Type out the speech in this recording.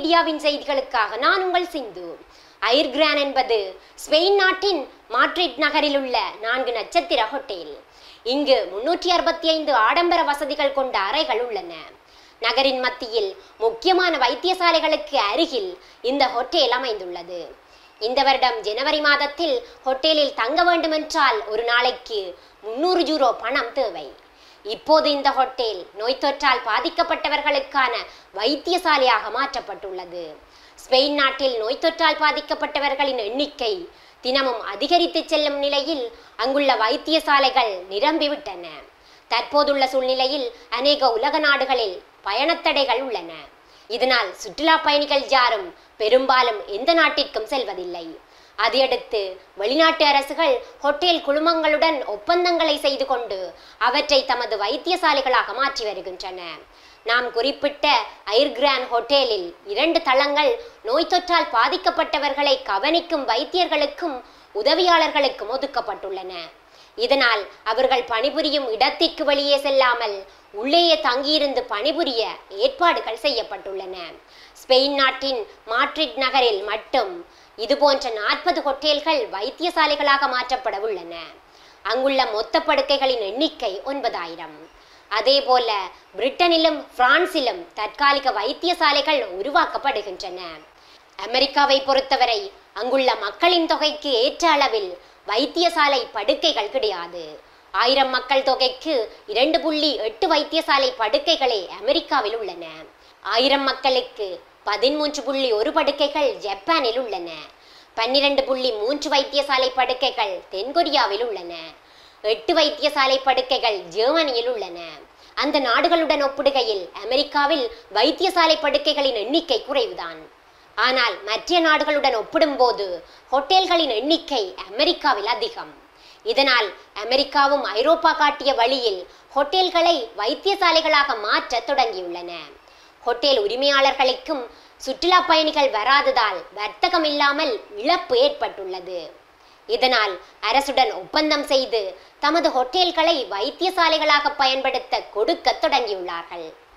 இந்தியாவின் செய்திகளுக்காக நான் உங்கள் சிந்து ஐர்கிரான் என்பது ஸ்பெயின் நாட்டின் மாட்ரிட் நகரில் உள்ள நான்கு நட்சத்திர ஹோட்டல் இங்கு முன்னூற்றி அறுபத்தி ஐந்து ஆடம்பர வசதிகள் கொண்ட அறைகள் உள்ளன நகரின் மத்தியில் முக்கியமான வைத்தியசாலைகளுக்கு அருகில் இந்த ஹோட்டல் அமைந்துள்ளது இந்த வருடம் ஜனவரி மாதத்தில் ஹோட்டலில் தங்க வேண்டுமென்றால் ஒரு நாளைக்கு முன்னூறு யூரோ பணம் தேவை இப்போது இந்த ஹோட்டல் நோய் தொற்றால் பாதிக்கப்பட்டவர்களுக்கான வைத்தியசாலையாக மாற்றப்பட்டுள்ளது ஸ்பெயின் நாட்டில் நோய் தொற்றால் பாதிக்கப்பட்டவர்களின் எண்ணிக்கை தினமும் அதிகரித்து செல்லும் நிலையில் அங்குள்ள வைத்தியசாலைகள் நிரம்பிவிட்டன தற்போதுள்ள சூழ்நிலையில் அநேக உலக நாடுகளில் பயணத்தடைகள் உள்ளன இதனால் சுற்றுலா பயணிகள் யாரும் பெரும்பாலும் எந்த நாட்டிற்கும் செல்வதில்லை அதையடுத்து வெளிநாட்டு அரசுகள் ஹோட்டல் குழுமங்களுடன் ஒப்பந்தங்களை செய்து கொண்டு அவற்றை தமது வைத்தியசாலைகளாக மாற்றி வருகின்றன நாம் குறிப்பிட்ட ஐர்கிரான் ஹோட்டலில் இரண்டு தளங்கள் நோய் தொற்றால் பாதிக்கப்பட்டவர்களை கவனிக்கும் வைத்தியர்களுக்கும் உதவியாளர்களுக்கும் ஒதுக்கப்பட்டுள்ளன இதனால் அவர்கள் பணிபுரியும் இடத்திற்கு வெளியே செல்லாமல் உள்ளேயே தங்கியிருந்து பணிபுரிய ஏற்பாடுகள் செய்யப்பட்டுள்ளன ஸ்பெயின் நாட்டின் மாட்ரிட் நகரில் மட்டும் இதுபோன்ற நாற்பது ஹோட்டல்கள் வைத்தியசாலைகளாக மாற்றப்பட உள்ளன அங்குள்ள மொத்த படுக்கைகளின் எண்ணிக்கை ஒன்பதாயிரம் அதேபோல பிரிட்டனிலும் பிரான்சிலும் தற்காலிக வைத்தியசாலைகள் உருவாக்கப்படுகின்றன அமெரிக்காவை பொறுத்தவரை அங்குள்ள மக்களின் தொகைக்கு ஏற்ற அளவில் வைத்தியசாலை படுக்கைகள் கிடையாது ஆயிரம் மக்கள் தொகைக்கு இரண்டு புள்ளி எட்டு வைத்தியசாலை படுக்கைகளே அமெரிக்காவில் உள்ளன ஆயிரம் மக்களுக்கு பதிமூன்று புள்ளி ஒரு படுக்கைகள் ஜப்பானில் உள்ளன பன்னிரண்டு புள்ளி மூன்று வைத்தியசாலை படுக்கைகள் தென்கொரியாவில் உள்ளன எட்டு வைத்தியசாலை படுக்கைகள் ஜெர்மனியில் உள்ளன அந்த நாடுகளுடன் ஒப்பிடுகையில் அமெரிக்காவில் வைத்தியசாலை படுக்கைகளின் எண்ணிக்கை குறைவுதான் ஆனால் மற்ற நாடுகளுடன் ஒப்பிடும்போது ஹோட்டல்களின் எண்ணிக்கை அமெரிக்காவில் அதிகம் இதனால் அமெரிக்காவும் ஐரோப்பா காட்டிய வழியில் ஹோட்டல்களை வைத்தியசாலைகளாக மாற்ற தொடங்கியுள்ளன ஹோட்டல் உரிமையாளர்களுக்கும் சுற்றுலா பயணிகள் வராததால் வர்த்தகம் இல்லாமல் இழப்பு ஏற்பட்டுள்ளது இதனால் அரசுடன் ஒப்பந்தம் செய்து தமது ஹோட்டல்களை வைத்தியசாலைகளாக பயன்படுத்த கொடுக்க தொடங்கியுள்ளார்கள்